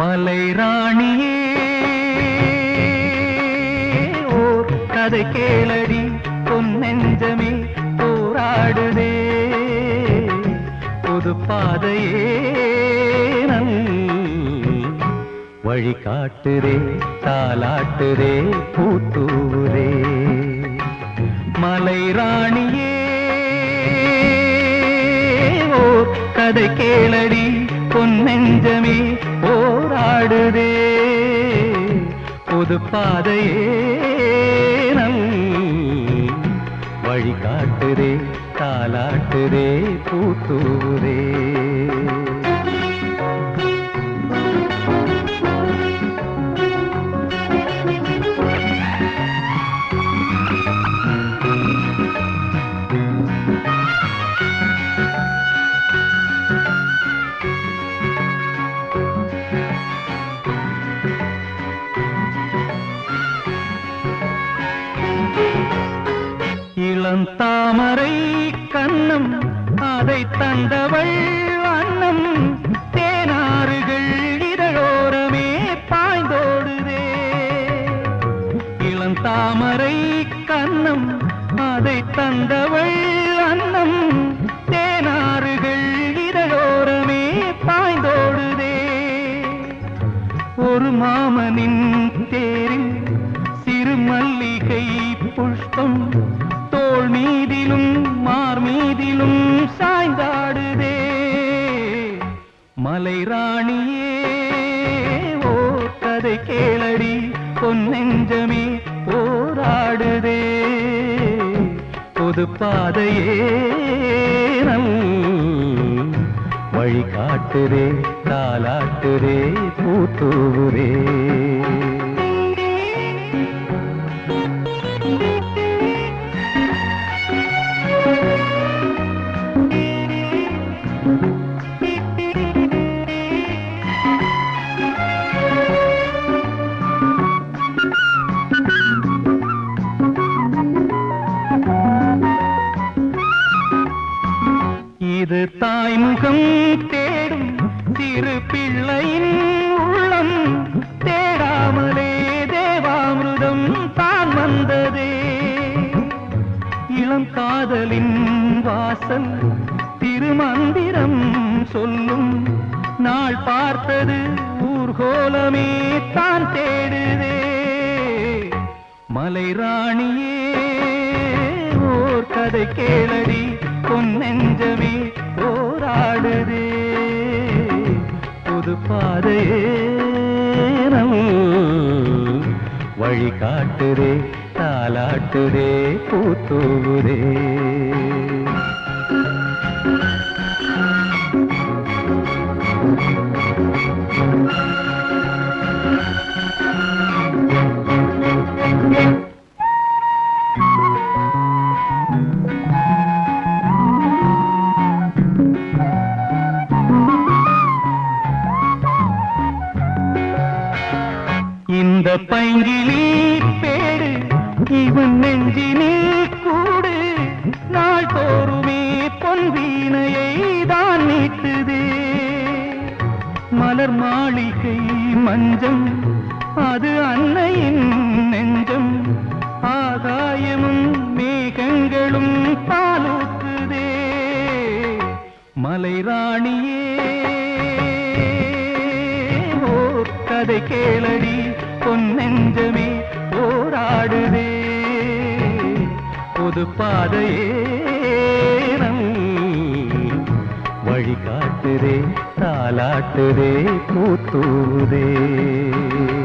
மலை ராணியே ஓர் கதை கேளடி பொன்னெஞ்சமே போராடுதே புது பாதையே நல் வழி காட்டுதே தாலாட்டுதே பூத்தூரே மலை ராணியே ஓர் கதை கேளடி பொன்னெஞ்சமே போராடுதே புது பாதையே நல் வழி காட்டுதே தாலாட்டுதே பூத்தூரே இளந்தாமரை கண்ணம் அதை தந்தவள் அன்னம் தேனாறுகள் இதழோரமே பாய்ந்தோடுதே இளந்தாமரை கண்ணம் அதை தந்தவள் அன்னம் தேனாறுகள் இதழோரமே பாய்ந்தோடுதே ஒரு மாமனின் தேரில் சிறு மல்லிகை புஷ்பம் தோள் மீதிலும் மார் மீதிலும் சாய்ந்தாடுதே மலை ராணியே ஓ கதை கேளடி பொன்னெஞ்சமே போராடுதே பொது பாதையே நல் வழி காட்டுதே தாலாட்டுதே பூத்தூரே இது தாய்முகம் தேடும் சிறு பிள்ளையின் உள்ளம் தேடாமலே தேவாமிருதம் தான் வந்ததே இளம் காதலின் வாசல் திருமந்திரம் சொல்லும் நாள் பார்த்தது ஊர்கோலமே தான் தேடுதே மலை ராணியே ஓர் கதை கேளடி பொன்னெஞ்சமே போராடுதே புது பாதையே நல் வழி காட்டுதே தாலாட்டுதே பூத்தூரே இந்த பைங்கிலி பேடு இவன் நெஞ்சினில் கூடு நாள் தோறுமே பொன் வீணையை தான் நீட்டுதே மலர் மாளிகை மஞ்சம் அது அன்னையின் நெஞ்சம் ஆகாயமும் மேகங்களும் பாலூற்றுதே மலை ராணியே ஓர் கதை கேளடி பொன்னெஞ்சமே போராடுதே புது பாதையே நல் வழி காட்டுதே தாலாட்டுதே பூத்தூதே